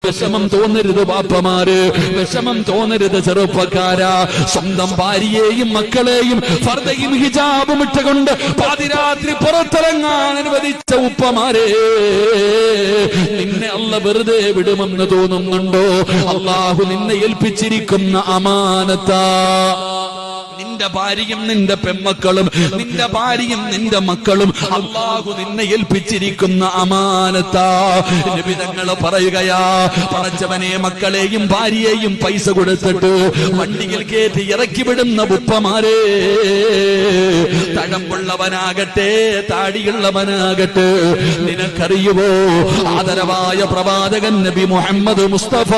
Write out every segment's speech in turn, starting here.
വിഷമം തോന്നരുത് ബാപ്പമാര് വിഷമം തോന്നരുത് ചെറുപ്പക്കാരാ സ്വന്തം ഭാര്യയെയും മക്കളെയും ഫർദയും ഹിജാബും ഇട്ടുകൊണ്ട് പാതിരാത്രി പുറത്തിറങ്ങാൻ അനുവദിച്ച ഉപ്പമാരെ നിന്നെ അല്ല വെറുതെ വിടുമെന്ന് തോന്നുന്നുണ്ടോ അള്ളാഹു നിന്നെ ഏൽപ്പിച്ചിരിക്കുന്ന അമാനത്താ നിന്റെ ഭാര്യയും നിന്റെ പെമ്മക്കളും നിന്റെ ഭാര്യയും നിന്റെ മക്കളും അള്ളാഹു നിന്നെ ഏൽപ്പിച്ചിരിക്കുന്ന അമാനത്താ നിബിതങ്ങൾ പറയുകയാ പടച്ചവനെ മക്കളെയും ഭാര്യയെയും പൈസ കൊടുത്തിട്ട് വണ്ടിയിൽ കയറ്റി ഇറക്കി വിടുന്ന ഉപ്പമാരെ തഴമ്പുള്ളവനാകട്ടെ താടിയുള്ളവനാകട്ടെ നിനക്കറിയുമോ ആദരവായ പ്രവാചകൻ നബി മുഹമ്മദ് മുസ്തഫ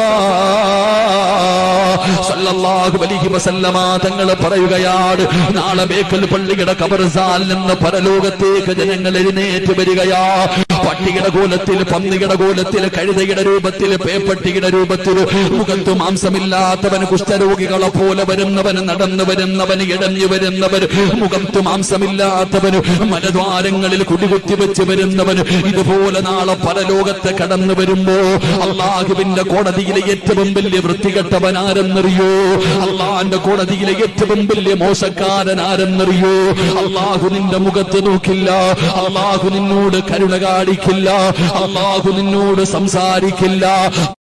സല്ലല്ലാഹു അലൈഹി വസല്ലമ തങ്ങൾ പറയുകയാണ് നാളെ ബേക്കൽ പള്ളിയുടെ കബർസാൽ നിന്ന് പരലോകത്തേക്ക് ജനങ്ങൾ എഴുന്നേറ്റ് വരികയാ പട്ടിയുടെ കോലത്തിൽ പന്നിയുടെ കോലത്തിൽ കഴുതയുടെ രൂപത്തിൽ പേപ്പട്ടിയുടെ രൂപത്തിൽ മുഖത്ത് മാംസമില്ലാത്തവൻ കുഷ്ഠരോഗികളെ പോലെ വരുന്നവൻ നടന്നു വരുന്നവൻ ഇടഞ്ഞു വരുന്നവൻ മുഖത്ത് മാംസമില്ലാത്തവൻ മലദ്വാരങ്ങളിൽ കുടികുത്തി വെച്ച് വരുന്നവൻ ഇതുപോലെ നാളെ പരലോകത്ത് കടന്നു വരുമ്പോ അള്ളാഹുവിന്റെ കോടതിയിലെ ഏറ്റവും വലിയ വൃത്തികെട്ടവൻ ആരെന്നറിയോ അള്ളാന്റെ കോടതിയിലെ ഏറ്റവും വലിയ മോശക്കാരൻ ആരെന്നറിയോ അള്ളാഹു നിന്റെ മുഖത്ത് നോക്കില്ല അള്ളാഹു നിന്നോട് കരുണ കാണിക്കില്ല അള്ളാഹു നിന്നോട് സംസാരിക്കില്ല